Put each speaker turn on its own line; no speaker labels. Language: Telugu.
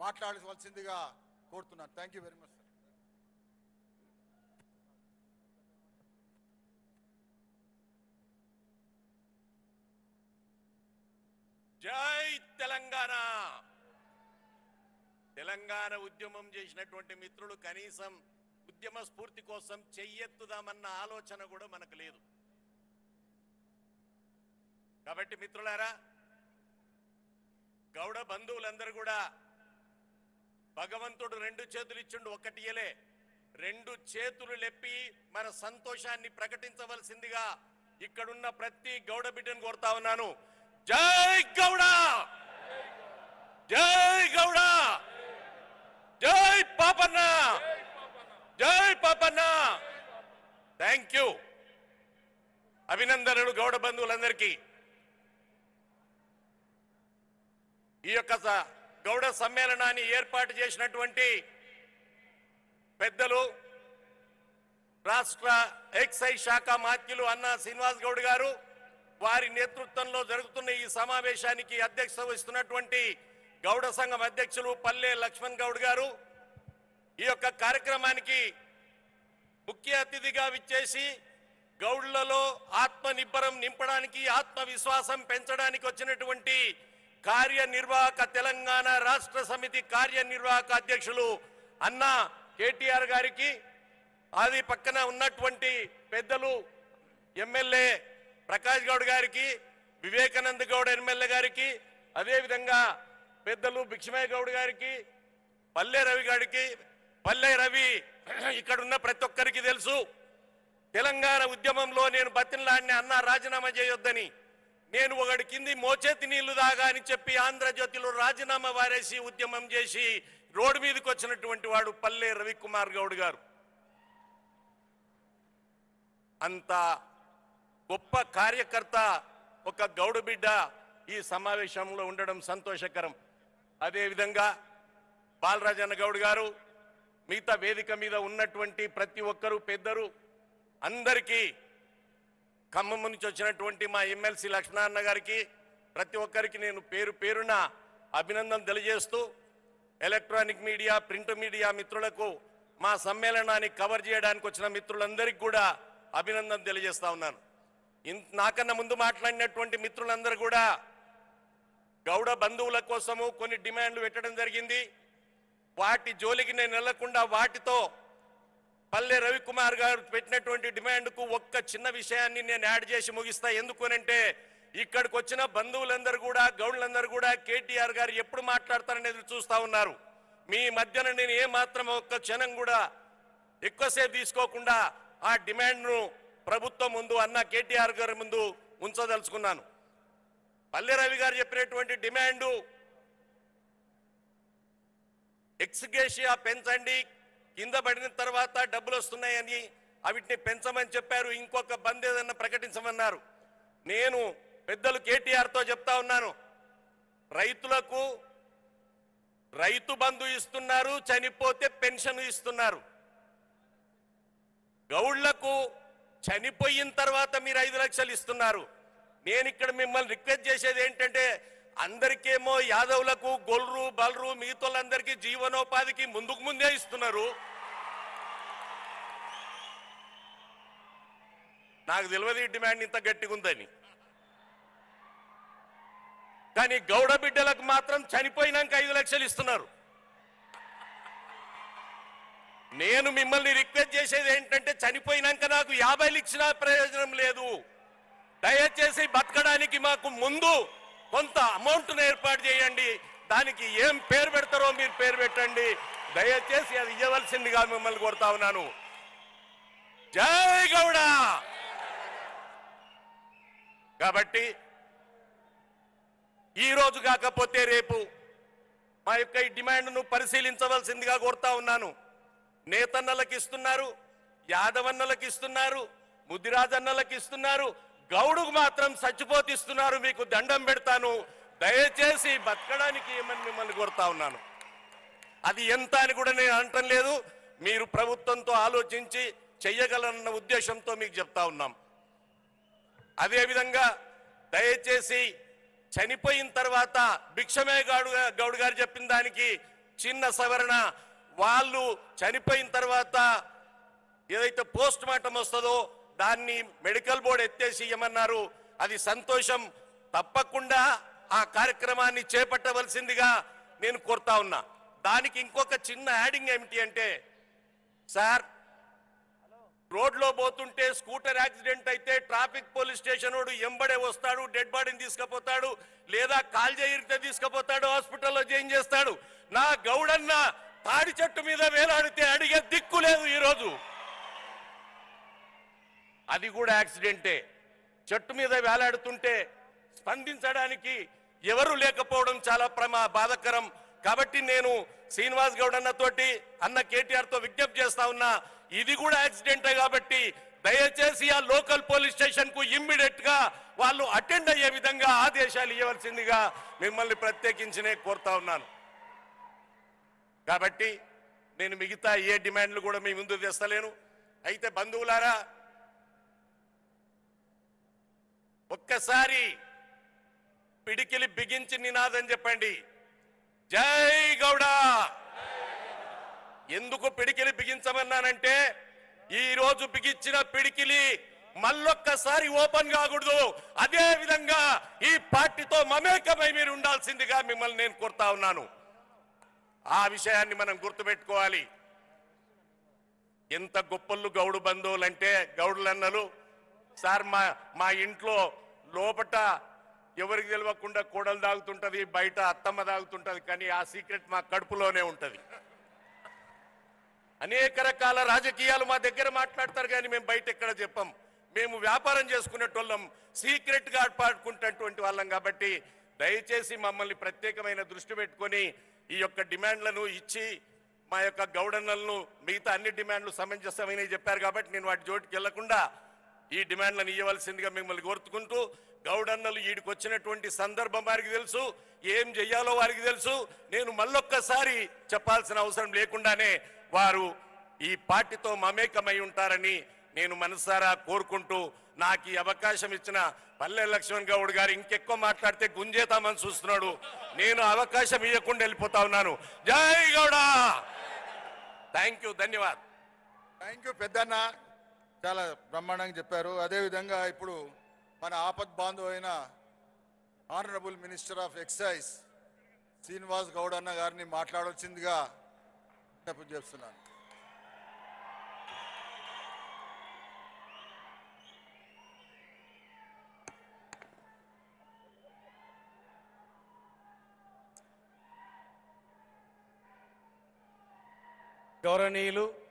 మాట్లాడవలసిందిగా కోరుతున్నాను thank you very much sir
జై తెలంగాణ తెలంగాణ ఉద్యమం చేసినటువంటి మిత్రులు కనీసం ఉద్యమ స్ఫూర్తి కోసం చెయ్యెత్తుదామన్న ఆలోచన కూడా మనకు లేదు కాబట్టి మిత్రులారా గౌడ బంధువులందరూ కూడా భగవంతుడు రెండు చేతులు ఇచ్చిండు ఒక్కటి ఇయ్యలే రెండు చేతులు లెప్పి మన సంతోషాన్ని ప్రకటించవలసిందిగా ఇక్కడున్న ప్రతి గౌడ బిడ్డను కోరుతా ఉన్నాను జై గౌడ జై గౌడ జై పాపన్న జై పాపన్న థ్యాంక్ యూ అభినందనలు గౌడ బంధువులందరికీ ఈ యొక్క స- గౌడ సమ్మేళనాన్ని ఏర్పాటు చేసినటువంటి పెద్దలు రాష్ట్ర ఎక్సైజ్ శాఖ మాత్యులు అన్న శ్రీనివాస్ గౌడ్ గారు వారి నేతృత్వంలో జరుగుతున్న ఈ సమావేశానికి అధ్యక్షత వహిస్తున్నటువంటి గౌడ సంఘం అధ్యక్షులు పల్లె లక్ష్మణ్ గౌడ్ గారు ఈ యొక్క కార్యక్రమానికి ముఖ్య అతిథిగా విచ్చేసి గౌడ్లలో ఆత్మ నిబ్బరం నింపడానికి ఆత్మవిశ్వాసం పెంచడానికి వచ్చినటువంటి కార్యనిర్వాహక తెలంగాణ రాష్ట్ర సమితి కార్యనిర్వాహక అధ్యక్షులు అన్న కేటీఆర్ గారికి అది పక్కన ఉన్నటువంటి పెద్దలు ఎమ్మెల్యే ప్రకాష్ గౌడ్ గారికి వివేకానంద గౌడ్ ఎమ్మెల్యే గారికి అదేవిధంగా పెద్దలు భిక్షమయ్య గౌడ్ గారికి పల్లె రవి గారికి పల్లె రవి ఇక్కడ ఉన్న ప్రతి ఒక్కరికి తెలుసు తెలంగాణ ఉద్యమంలో నేను బతిన్లాడిని అన్న రాజీనామా చేయొద్దని నేను ఒకటి కింది మోచేతి నీళ్లు దాగా అని చెప్పి ఆంధ్రజ్యోతిలో రాజీనామా వారేసి ఉద్యమం చేసి రోడ్డు మీదకి వచ్చినటువంటి వాడు పల్లె రవికుమార్ గౌడ్ గారు అంత గొప్ప కార్యకర్త ఒక గౌడ బిడ్డ ఈ సమావేశంలో ఉండడం సంతోషకరం అదేవిధంగా బాలరాజన్న గౌడ్ గారు మిగతా వేదిక మీద ఉన్నటువంటి ప్రతి ఒక్కరూ పెద్దరు అందరికీ ఖమ్మం నుంచి వచ్చినటువంటి మా ఎమ్మెల్సీ లక్ష్మణారాయణ గారికి ప్రతి ఒక్కరికి నేను పేరు పేరున అభినందన తెలియజేస్తూ ఎలక్ట్రానిక్ మీడియా ప్రింట్ మీడియా మిత్రులకు మా సమ్మేళనాన్ని కవర్ చేయడానికి వచ్చిన మిత్రులందరికీ కూడా అభినందన తెలియజేస్తా ఉన్నాను ఇన్- నాకన్నా ముందు మాట్లాడినటువంటి మిత్రులందరూ కూడా గౌడ బంధువుల కోసము కొన్ని డిమాండ్లు పెట్టడం జరిగింది వాటి జోలికి నేను వెళ్లకుండా వాటితో పల్లె రవికుమార్ గారు పెట్టినటువంటి డిమాండ్కు ఒక్క చిన్న విషయాన్ని నేను యాడ్ చేసి ముగిస్తా ఎందుకనంటే ఇక్కడికి వచ్చిన బంధువులందరూ కూడా గౌడ్లందరూ కూడా కేటీఆర్ గారు ఎప్పుడు మాట్లాడతారనేది చూస్తా ఉన్నారు మీ మధ్యన నేను ఏ మాత్రం ఒక్క క్షణం కూడా ఎక్కువసేపు తీసుకోకుండా ఆ డిమాండ్ను ప్రభుత్వం ముందు అన్న కేటీఆర్ గారి ముందు ఉంచదలుచుకున్నాను పల్లె రవి గారు చెప్పినటువంటి డిమాండు ఎక్స్గేషియా పెంచండి కింద పడిన తర్వాత డబ్బులు వస్తున్నాయని అవిటిని పెంచమని చెప్పారు ఇంకొక బంద్ ఏదన్నా ప్రకటించమన్నారు నేను పెద్దలు కేటీఆర్తో చెప్తా ఉన్నాను రైతులకు రైతు బంధు ఇస్తున్నారు చనిపోతే పెన్షన్ ఇస్తున్నారు గౌళ్లకు చనిపోయిన తర్వాత మీరు ఐదు లక్షలు ఇస్తున్నారు నేను ఇక్కడ మిమ్మల్ని రిక్వెస్ట్ చేసేది ఏంటంటే అందరికేమో యాదవులకు గొల్రు బల్రు మిగతాళ్ళందరికీ జీవనోపాధికి ముందుకు ముందే ఇస్తున్నారు నాకు తెలియదు ఈ డిమాండ్ ఇంత గట్టిగా ఉందని కానీ గౌడ బిడ్డలకు మాత్రం చనిపోయినాక ఐదు లక్షలు ఇస్తున్నారు నేను మిమ్మల్ని రిక్వెస్ట్ చేసేది ఏంటంటే చనిపోయినాక నాకు యాభైలు ఇచ్చినా ప్రయోజనం లేదు దయచేసి బతకడానికి మాకు ముందు కొంత అమౌంట్ను ఏర్పాటు చేయండి దానికి ఏం పేరు పెడతారో మీరు పేరు పెట్టండి దయచేసి అది ఇవ్వవలసిందిగా మిమ్మల్ని కోరుతా ఉన్నాను జై గౌడ కాబట్టి ఈ రోజు కాకపోతే రేపు మా యొక్క ఈ డిమాండ్ను పరిశీలించవలసిందిగా కోరుతా ఉన్నాను నేతన్నలకు ఇస్తున్నారు యాదవన్నలకు ఇస్తున్నారు ముదిరాజన్నలకు ఇస్తున్నారు గౌడుకు మాత్రం చచ్చిపోతిస్తున్నారు మీకు దండం పెడతాను దయచేసి బతకడానికి ఏమని మిమ్మల్ని కోరుతా ఉన్నాను అది ఎంత అని కూడా నేను అనటం లేదు మీరు ప్రభుత్వంతో ఆలోచించి చెయ్యగలరన్న ఉద్దేశంతో మీకు చెప్తా ఉన్నాం అదేవిధంగా దయచేసి చనిపోయిన తర్వాత భిక్షమే గౌడు గౌడ్ గారు చెప్పిన దానికి చిన్న సవరణ వాళ్ళు చనిపోయిన తర్వాత ఏదైతే పోస్ట్ మార్టం వస్తుందో దాన్ని మెడికల్ బోర్డు ఎత్తేసి ఇవ్వమన్నారు అది సంతోషం తప్పకుండా ఆ కార్యక్రమాన్ని చేపట్టవలసిందిగా నేను కోరుతా ఉన్నా దానికి ఇంకొక చిన్న యాడింగ్ ఏమిటి అంటే సార్ రోడ్లో పోతుంటే స్కూటర్ యాక్సిడెంట్ అయితే ట్రాఫిక్ పోలీస్ స్టేషన్ వాడు ఎంబడే వస్తాడు డెడ్ బాడీని తీసుకుపోతాడు లేదా కాల్ చేయితే తీసుకుపోతాడు హాస్పిటల్లో జాయిన్ చేస్తాడు నా గౌడన్న తాడి చెట్టు మీద వేలాడితే అడిగే దిక్కు లేదు ఈరోజు అది కూడా యాక్సిడెంటే చెట్టు మీద వేలాడుతుంటే స్పందించడానికి ఎవరు లేకపోవడం చాలా ప్రమా బాధకరం కాబట్టి నేను శ్రీనివాస్ గౌడ్ అన్న తోటి అన్న కేటీఆర్ తో విజ్ఞప్తి చేస్తా ఉన్నా ఇది కూడా యాక్సిడెంటే కాబట్టి దయచేసి ఆ లోకల్ పోలీస్ స్టేషన్ కు ఇమ్మీడియట్ గా వాళ్ళు అటెండ్ అయ్యే విధంగా ఆదేశాలు ఇవ్వవలసిందిగా మిమ్మల్ని ప్రత్యేకించినే కోరుతా ఉన్నాను కాబట్టి నేను మిగతా ఏ డిమాండ్లు కూడా మీ ముందు తెస్తలేను అయితే బంధువులారా ఒక్కసారి పిడికిలి బిగించి నినాదం చెప్పండి జై గౌడ ఎందుకు పిడికిలి బిగించమన్నానంటే ఈ రోజు బిగించిన పిడికిలి మళ్ళొక్కసారి ఓపెన్ కాకూడదు అదే విధంగా ఈ పార్టీతో మమేకమై మీరు ఉండాల్సిందిగా మిమ్మల్ని నేను కోరుతా ఉన్నాను ఆ విషయాన్ని మనం గుర్తుపెట్టుకోవాలి ఎంత గొప్పలు గౌడు బంధువులు అంటే గౌడులన్నలు సార్ మా మా ఇంట్లో లోపట ఎవరికి తెలియకుండా కోడలు తాగుతుంటది బయట అత్తమ్మ తాగుతుంటది కానీ ఆ సీక్రెట్ మా కడుపులోనే ఉంటది అనేక రకాల రాజకీయాలు మా దగ్గర మాట్లాడతారు కానీ మేము బయట ఎక్కడ చెప్పం మేము వ్యాపారం చేసుకునేటోళ్ళం సీక్రెట్ గా పాడుకుంటున్నటువంటి వాళ్ళం కాబట్టి దయచేసి మమ్మల్ని ప్రత్యేకమైన దృష్టి పెట్టుకొని ఈ యొక్క డిమాండ్లను ఇచ్చి మా యొక్క గౌడన్నలను మిగతా అన్ని డిమాండ్లు సమంజసమైనవి చెప్పారు కాబట్టి నేను వాటి జోటికి వెళ్లకుండా ఈ డిమాండ్లను ఇవ్వవలసిందిగా మిమ్మల్ని కోరుతుకుంటూ గౌడన్నలు వీడికి వచ్చినటువంటి సందర్భం వారికి తెలుసు ఏం చెయ్యాలో వారికి తెలుసు నేను మళ్ళొక్కసారి చెప్పాల్సిన అవసరం లేకుండానే వారు ఈ పార్టీతో మమేకమై ఉంటారని నేను మనసారా కోరుకుంటూ నాకు ఈ అవకాశం ఇచ్చిన పల్లె లక్ష్మణ్ గౌడ్ గారు ఇంకెక్కువ మాట్లాడితే గుంజేతామని చూస్తున్నాడు నేను అవకాశం ఇవ్వకుండా వెళ్ళిపోతా ఉన్నాను జై గౌడ థ్యాంక్ యూ ధన్యవాద్
థ్యాంక్ యూ పెద్దన్న చాలా బ్రహ్మాండంగా చెప్పారు అదేవిధంగా ఇప్పుడు మన ఆపద్ బాంధు అయిన honourable minister of excise Srinivas Goud అన్న గారిని మాట్లాడాల్సిందిగా విజ్ఞప్తి చేస్తున్నాను
గౌరవనీయులు